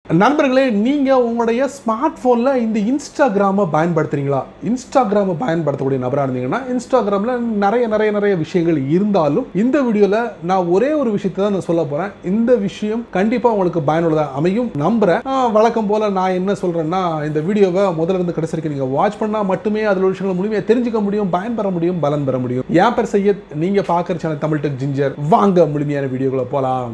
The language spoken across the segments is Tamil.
நண்பர்களே நீங்கள் உங்களுடைய ஸ்மார்ட் ஃபோனில் இந்த இன்ஸ்டாகிராமை பயன்படுத்துறீங்களா இன்ஸ்டாகிராமை பயன்படுத்தக்கூடிய நபராக இருந்தீங்கன்னா இன்ஸ்டாகிராமில் நிறைய நிறைய நிறைய விஷயங்கள் இருந்தாலும் இந்த வீடியோவில் நான் ஒரே ஒரு விஷயத்தை தான் நான் சொல்ல போகிறேன் இந்த விஷயம் கண்டிப்பாக உங்களுக்கு பயனுள்ளதாக அமையும் நம்புகிறேன் ஆஹ், வழக்கம் போல் நான் என்ன சொல்கிறேன்னா இந்த வீடியோவை முதல்ல இருந்து கடைசி வரைக்கும் நீங்கள் வாட்ச் பண்ணால் மட்டுமே அதில் உள்ள விஷயங்களை முழுமையாக தெரிஞ்சுக்க முடியும் பயன்பெற முடியும் பலன் பெற முடியும் என் பேர் செய்யத் நீங்கள் பார்க்குற சேனல் தமிழ் டெக் ஜிஞ்சர் வாங்க முழுமையான வீடியோக்குள்ள போகலாம்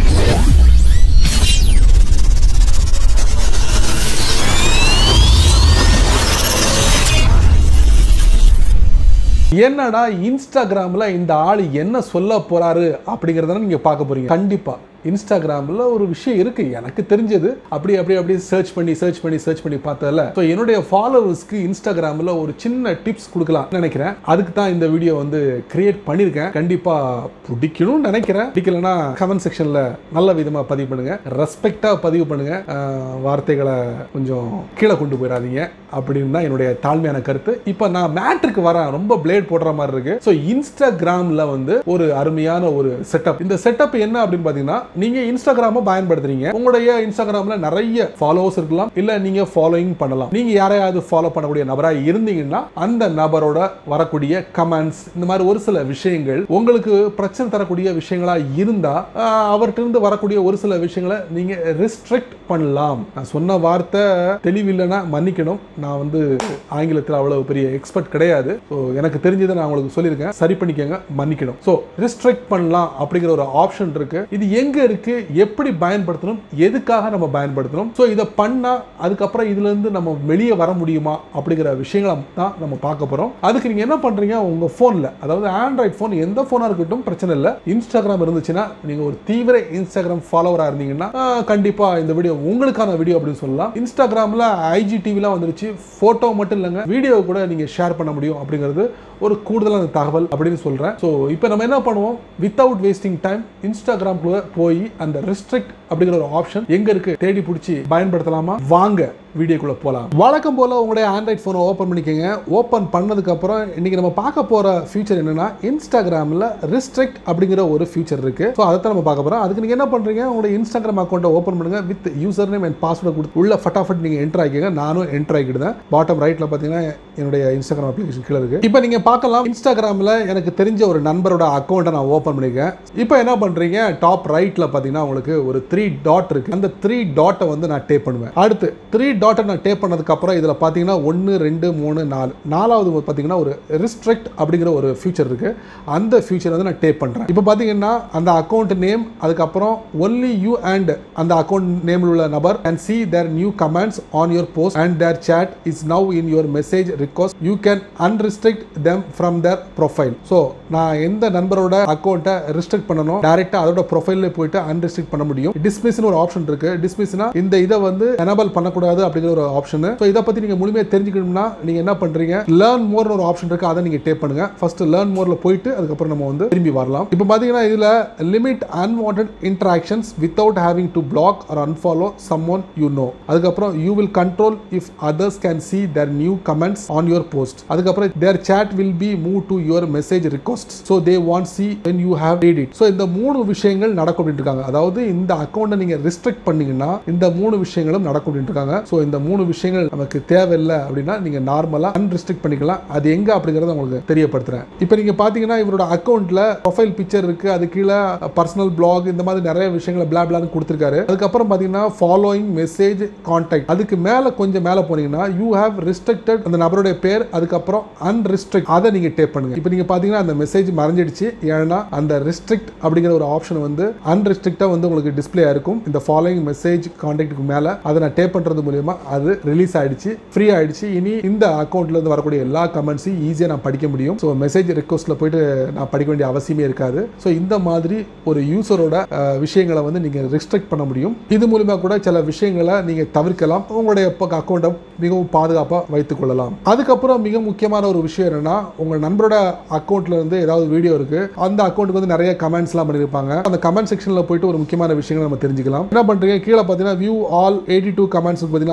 என்னடா இன்ஸ்டாகிராம்ல இந்த ஆள் என்ன சொல்ல போறாரு அப்படிங்கறத நீங்க பார்க்க போறீங்க கண்டிப்பா இன்ஸ்டாகிராம்ல ஒரு விஷயம் இருக்கு எனக்கு தெரிஞ்சது அப்படி அப்படி அப்படி சர்ச் பண்ணி சர்ச் பண்ணி சர்ச் பண்ணி பார்த்ததில்ல ஸோ என்னுடைய ஃபாலோவர்ஸ்க்கு இன்ஸ்டாகிராம்ல ஒரு சின்ன டிப்ஸ் கொடுக்கலாம் நினைக்கிறேன் அதுக்கு தான் இந்த வீடியோ வந்து கிரியேட் பண்ணியிருக்கேன் கண்டிப்பா பிடிக்கணும்னு நினைக்கிறேன் பிடிக்கலன்னா கமெண்ட் செக்ஷன்ல நல்ல விதமா பதிவு பண்ணுங்க ரெஸ்பெக்டா பதிவு பண்ணுங்க அஹ், வார்த்தைகளை கொஞ்சம் கீழே கொண்டு போயிடாதீங்க அப்படின்னு தான் என்னுடைய தாழ்மையான கருத்து இப்போ நான் மேட்ருக்கு வரேன் ரொம்ப பிளேட் போடுற மாதிரி இருக்கு ஸோ இன்ஸ்டாகிராம்ல வந்து ஒரு அருமையான ஒரு செட்டப் இந்த செட்டப் என்ன அப்படின்னு பார்த்தீங்கன்னா நீங்க இன்ஸ்டாகிராமை பயன்படுத்துறீங்க உங்களுடைய இன்ஸ்டாகிராம்ல நிறைய ஃபாலோவர்ஸ் இருக்கலாம் இல்ல நீங்க ஃபாலோயிங் பண்ணலாம் நீங்க யாரையாவது ஃபாலோ பண்ணக்கூடிய நபராக இருந்தீங்கன்னா அந்த நபரோட வரக்கூடிய கமெண்ட்ஸ் இந்த மாதிரி ஒரு சில விஷயங்கள் உங்களுக்கு பிரச்சனை தரக்கூடிய விஷயங்களா இருந்தா ஆஹ், அவர்ட்ட இருந்து வரக்கூடிய ஒரு சில விஷயங்களை நீங்க ரெஸ்ட்ரிக்ட் பண்ணலாம் நான் சொன்ன வார்த்தை தெளிவில்லைன்னா மன்னிக்கணும் நான் வந்து ஆங்கிலத்தில் அவ்வளவு பெரிய எக்ஸ்பர்ட் கிடையாது ஸோ எனக்கு தெரிஞ்சதை நான் உங்களுக்கு சொல்லியிருக்கேன் சரி பண்ணிக்கோங்க மன்னிக்கணும் ஸோ ரெஸ்ட்ரிக்ட் பண்ணலாம் அப்படிங்கிற ஒரு ஆப்ஷன் இருக்கு இது எங்க இருக்கு எப்படி பயன்படுத்தணும் எதுக்காக நம்ம பயன்படுத்தணும் ஸோ இதை பண்ணா அதுக்கப்புறம் இதுல இருந்து நம்ம வெளியே வர முடியுமா அப்படிங்கிற விஷயங்களை தான் நம்ம பார்க்க போறோம் அதுக்கு நீங்க என்ன பண்றீங்க உங்க போன்ல அதாவது ஆண்ட்ராய்ட் ஃபோன் எந்த போனா இருக்கட்டும் பிரச்சனை இல்லை இன்ஸ்டாகிராம் இருந்துச்சுன்னா நீங்க ஒரு தீவிர இன்ஸ்டாகிராம் ஃபாலோவரா இருந்தீங்கன்னா ஆஹ், கண்டிப்பா இந்த வீடியோ உங்களுக்கான வீடியோ அப்படின்னு சொல்லலாம் இன்ஸ்டாகிராம்ல ஐஜி டிவிலாம் வந்துருச்சு போட்டோ மட்டும் இல்லைங்க வீடியோ கூட நீங்க ஷேர் பண்ண முடியும் அப்படிங்கிறது ஒரு கூடுதலான தகவல் அப்படின்னு சொல்றேன் ஸோ இப்போ நம்ம என்ன பண்ணுவோம் வித்தவுட் வேஸ்டிங் டைம் இன்ஸ்டாகிராம்குள்ள போய் அந்த ரெஸ்ட்ரிக்ட் அப்படிங்கிற ஒரு ஆப்ஷன் எங்க இருக்கு தேடி பிடிச்சி பயன்படுத்தலாமா வாங்க வீடியோக்குள்ள போலாம் வழக்கம் போல உங்களுடைய ஆண்ட்ராய்ட் ஃபோனை ஓப்பன் பண்ணிக்கோங்க ஓப்பன் பண்ணதுக்கு அப்புறம் இன்னைக்கு நம்ம பார்க்க போற ஃபியூச்சர் என்னன்னா இன்ஸ்டாகிராம்ல ரெஸ்ட்ரிக்ட் அப்படிங்கிற ஒரு ஃபியூச்சர் இருக்கு ஸோ அதை தான் நம்ம பார்க்க போறோம் அதுக்கு நீங்க என்ன பண்றீங்க உங்களுடைய இன்ஸ்டாகிராம் அக்கௌண்ட்டை ஓப்பன் பண்ணுங்க with user name and password கொடுத்து உள்ள ஃபட்டாஃபட் நீங்க என்டர் ஆகிக்கங்க நானும் என்டர் ஆகிக்கிடுதேன் பாட்டம் ரைட்ல பார்த்தீங்கன்னா என்னுடைய இன்ஸ்டாகிராம் அப்ளிகேஷன் கீழே இருக்கு இப்போ நீங்க பார்க்கலாம் இன்ஸ்டாகிராம்ல எனக்கு தெரிஞ்ச ஒரு நண்பரோட அக்கௌண்ட்டை நான் ஓப்பன் பண்ணிருக்கேன் இப்போ என்ன பண்றீங்க டாப் ரைட்ல பார்த்தீங்கன்னா உங்களுக்கு ஒரு த்ரீ டாட் இருக்கு அந்த த்ரீ டாட்டை வந்து நான் டேப் பண்ணுவேன் அடுத்து த்ரீ டாட்டை நான் டேப் பண்ணதுக்கு அப்புறம் இதில் பார்த்தீங்கன்னா ஒன்று ரெண்டு மூணு நாலு நாலாவது பார்த்தீங்கன்னா ஒரு ரிஸ்ட்ரிக்ட் அப்படிங்கிற ஒரு ஃபியூச்சர் இருக்கு அந்த ஃபியூச்சர் வந்து நான் டேப் பண்ணுறேன் இப்போ பார்த்தீங்கன்னா அந்த அக்கௌண்ட் நேம் அதுக்கப்புறம் ஒன்லி யூ அண்ட் அந்த அக்கௌண்ட் நேமில் உள்ள நபர் and see their new comments on your post and their chat is now in your message request you can unrestrict them from their profile so நான் எந்த நண்பரோட அக்கௌண்ட்டை ரெஸ்ட்ரிக்ட் பண்ணணும் டைரெக்டாக அதோட ப்ரொஃபைலில் போயிட்டு அன்ரெஸ்ட்ரிக்ட் பண்ண முடியும் டிஸ்மிஸ்னு ஒரு ஆப்ஷன் இருக்கு டிஸ்மிஸ்னா இந்த இதை வந்து எனபிள் பண்ணக்கூடாது அப்படிங்கிற ஒரு ஆப்ஷன் ஸோ இதை பற்றி நீங்கள் முழுமையாக தெரிஞ்சுக்கணும்னா நீங்கள் என்ன பண்ணுறீங்க லேர்ன் மோர்னு ஒரு ஆப்ஷன் இருக்கு அதை நீங்கள் டேப் பண்ணுங்க ஃபர்ஸ்ட் லேர்ன் மோர்ல போயிட்டு அதுக்கப்புறம் நம்ம வந்து திரும்பி வரலாம் இப்போ பார்த்தீங்கன்னா இதில் limit unwanted interactions without having to block or unfollow someone you know அதுக்கப்புறம் you will control if others can see their new comments on your post அதுக்கப்புறம் their chat will be move to your message request so they want see when you have read it so இந்த மூணு விஷயங்கள் நடக்கும் அப்படின்ட்டு இருக்காங்க அதாவது இந்த அக்கௌண்ட்டை நீங்கள் ரெஸ்ட்ரிக்ட் பண்ணீங்கன்னா இந்த மூணு விஷயங்களும் நடக்கும் அப்படின்ட்டு இருக்காங்க ஸோ இந்த மூணு விஷயங்கள் நமக்கு தேவையில்லை அப்படின்னா நீங்கள் நார்மலாக அன்ரெஸ்ட்ரிக்ட் பண்ணிக்கலாம் அது எங்கே அப்படிங்கிறத உங்களுக்கு தெரியப்படுத்துறேன் இப்போ நீங்கள் பார்த்தீங்கன்னா இவரோட அக்கௌண்ட்டில் ப்ரொஃபைல் பிக்சர் இருக்கு அது கீழே பர்சனல் பிளாக் இந்த மாதிரி நிறைய விஷயங்களை பிளா பிளான்னு கொடுத்துருக்காரு அதுக்கப்புறம் பார்த்தீங்கன்னா ஃபாலோயிங் மெசேஜ் கான்டாக்ட் அதுக்கு மேலே கொஞ்சம் மேலே போனீங்கன்னா யூ ஹேவ் ரெஸ்ட்ரிக்டட் அந்த நபருடைய பேர் அதுக்கப்புறம் அன்ரெஸ்ட்ரிக்ட் அதை நீங்கள் டேப் பண்ணுங்க இப்போ நீங்கள் பார்த்தீங்கன்னா அந்த மெசேஜ் மறைஞ்சிடுச்சு ஏன்னா அந்த ரெஸ்ட்ரிக்ட் அப்படிங்கிற ஒரு ஆப்ஷன் வந்து அன்ரெஸ்ட்ரிக்டாக வந்து உங்களுக்கு டிஸ்ப்ளே இருக்கும் இந்த ஃபாலோயிங் மெசேஜ் கான்டாக்ட்டுக்கு மேலே அதை நான் டேப் பண்ணுறது மூலியமா அது ரிலீஸ் ஆயிடுச்சு ஃப்ரீ ஆயிடுச்சு இனி இந்த அக்கௌண்ட்ல இருந்து வரக்கூடிய எல்லா கமெண்ட்ஸையும் ஈஸியாக நான் படிக்க முடியும் ஸோ மெசேஜ் ரிக்வஸ்ட்ல போயிட்டு நான் படிக்க வேண்டிய அவசியமே இருக்காது ஸோ இந்த மாதிரி ஒரு யூசரோட விஷயங்களை வந்து நீங்கள் ரெஸ்ட்ரிக்ட் பண்ண முடியும் இது மூலிமா கூட சில விஷயங்களை நீங்கள் தவிர்க்கலாம் உங்களுடைய அக்கௌண்ட்டை மிகவும் பாதுகாப்பாக வைத்துக் கொள்ளலாம் அதுக்கப்புறம் மிக முக்கியமான ஒரு விஷயம் என்னன்னா உங்கள் நண்பரோட அக்கௌண்ட்ல இருந்து ஏதாவது வீடியோ இருக்கு அந்த அக்கௌண்ட்டுக்கு வந்து நிறைய கமெண்ட்ஸ்லாம் பண்ணியிருப்பாங்க அந்த கமெண்ட் செக்ஷனில் போயிட்டு ஒரு முக்கியமான விஷயங்களை நம்ம தெரிஞ்சுக்கலாம் என்ன பண்ணுறீங்க கீழே பார்த்தீங்கன்னா view all eighty two comments பார்த்தீங்கன்னா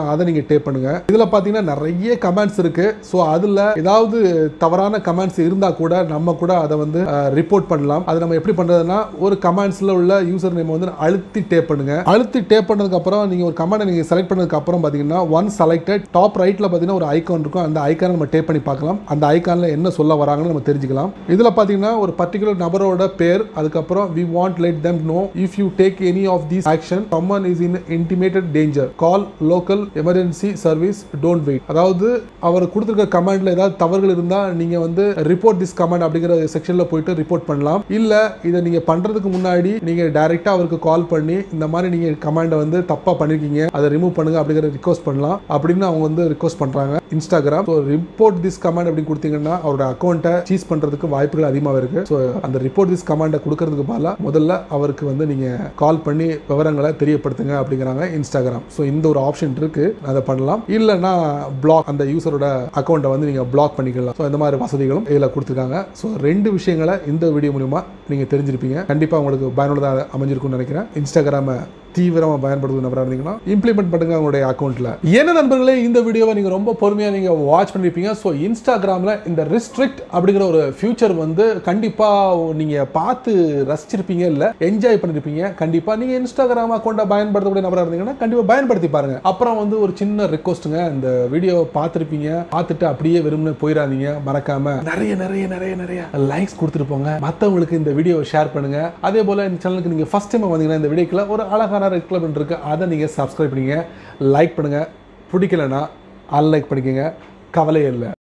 அதை நீங்க டேப் பண்ணுங்க இதுல பாத்தீங்கன்னா நிறைய கமெண்ட்ஸ் இருக்கு ஸோ அதுல ஏதாவது தவறான கமெண்ட்ஸ் இருந்தா கூட நம்ம கூட அதை வந்து ரிப்போர்ட் பண்ணலாம் அது நம்ம எப்படி பண்றதுன்னா ஒரு கமெண்ட்ஸ்ல உள்ள யூசர் நேம் வந்து அழுத்தி டேப் பண்ணுங்க அழுத்தி டேப் பண்ணதுக்கு அப்புறம் நீங்க ஒரு கமெண்ட் நீங்க செலக்ட் பண்ணதுக்கு அப்புறம் பாத்தீங்கன்னா ஒன் செலக்டட் டாப் ரைட்ல பாத்தீங்கன்னா ஒரு ஐகான் இருக்கும் அந்த ஐகானை நம்ம டேப் பண்ணி பார்க்கலாம் அந்த ஐகான்ல என்ன சொல்ல வராங்கன்னு நம்ம தெரிஞ்சுக்கலாம் இதுல பாத்தீங்கன்னா ஒரு பர்டிகுலர் நபரோட பேர் அதுக்கப்புறம் we want let them know if you take any of these action someone is in intimated danger call local emergency service don't wait அதாவது அவர் கொடுத்துருக்க கமெண்ட்ல ஏதாவது தவறுகள் இருந்தா நீங்க வந்து ரிப்போர்ட் திஸ் கமெண்ட் அப்படிங்கிற செக்ஷன்ல போயிட்டு ரிப்போர்ட் பண்ணலாம் இல்ல இதை நீங்க பண்றதுக்கு முன்னாடி நீங்க டைரக்டா அவருக்கு கால் பண்ணி இந்த மாதிரி நீங்க கமெண்டை வந்து தப்பா பண்ணிருக்கீங்க அதை ரிமூவ் பண்ணுங்க அப்படிங்கிற ரிக்வஸ்ட் பண்ணலாம் அப்படின்னு அவங்க வந்து ரிக்வஸ்ட் பண்றாங்க Instagram so report this comment அப்படின்னு கொடுத்தீங்கன்னா அவரோட அக்கௌண்ட்டை சீஸ் பண்றதுக்கு வாய்ப்புகள் அதிகமாக இருக்கு ஸோ அந்த ரிப்போர்ட் திஸ் கமெண்டை கொடுக்கறதுக்கு பதிலாக முதல்ல அவருக்கு வந்து நீங்க கால் பண்ணி விவரங்களை தெரியப்படுத்துங்க அப்படிங்கிறாங்க இன்ஸ்டாகிராம் ஸோ இந்த ஒரு ஆப்ஷன் இருக்கு அதை பண்ணலாம் இல்லைன்னா பிளாக் அந்த யூசரோட அக்கௌண்ட்டை வந்து நீங்க பிளாக் பண்ணிக்கலாம் ஸோ இந்த மாதிரி வசதிகளும் இதில் கொடுத்துருக்காங்க ஸோ ரெண்டு விஷயங்களை இந்த வீடியோ மூலிமா நீங்க தெரிஞ்சிருப்பீங்க கண்டிப்பாக உங்களுக்கு பயனுள்ளதாக அமைஞ்சிருக்கும்னு நினைக்கிறேன் இன்ஸ்டாகிராமை தீவிரமாக பயன்படுத்தும் நபராக இருந்தீங்கன்னா இம்ப்ளிமெண்ட் பண்ணுங்க உங்களுடைய அக்கௌண்ட்டில் என்ன நண்பர்களே இந்த வீடியோவை நீங்கள் ரொம்ப பொறுமையாக நீங்கள் வாட்ச் பண்ணியிருப்பீங்க ஸோ இன்ஸ்டாகிராமில் இந்த ரிஸ்ட்ரிக்ட் அப்படிங்கிற ஒரு ஃபியூச்சர் வந்து கண்டிப்பாக நீங்கள் பார்த்து ரசிச்சிருப்பீங்க இல்லை என்ஜாய் பண்ணியிருப்பீங்க கண்டிப்பாக நீங்கள் இன்ஸ்டாகிராம் அக்கௌண்ட்டை பயன்படுத்தக்கூடிய நபராக இருந்தீங்கன்னா கண்டிப்பாக பயன்படுத்தி பாருங்க அப்புறம் வந்து ஒரு சின்ன ரிக்வஸ்ட்டுங்க இந்த வீடியோ பார்த்துருப்பீங்க பார்த்துட்டு அப்படியே வெறும்னு போயிடாதீங்க மறக்காம நிறைய நிறைய நிறைய நிறைய லைக்ஸ் கொடுத்துட்டு போங்க மற்றவங்களுக்கு இந்த வீடியோவை ஷேர் பண்ணுங்க அதே போல் இந்த சேனலுக்கு நீங்கள் ஃபஸ்ட் டைம் வந்தீங்கன்னா இந்த வீடியோக்குள்ள ஒரு அழகான ரெட் கலர் இருக்கு அதை நீங்கள் சப்ஸ்கிரைப் பண்ணிங்க லைக் பண்ணுங்க பிடிக்கலனா அன்லைக் பண்ணிக்கங்க கவலையே இல்லை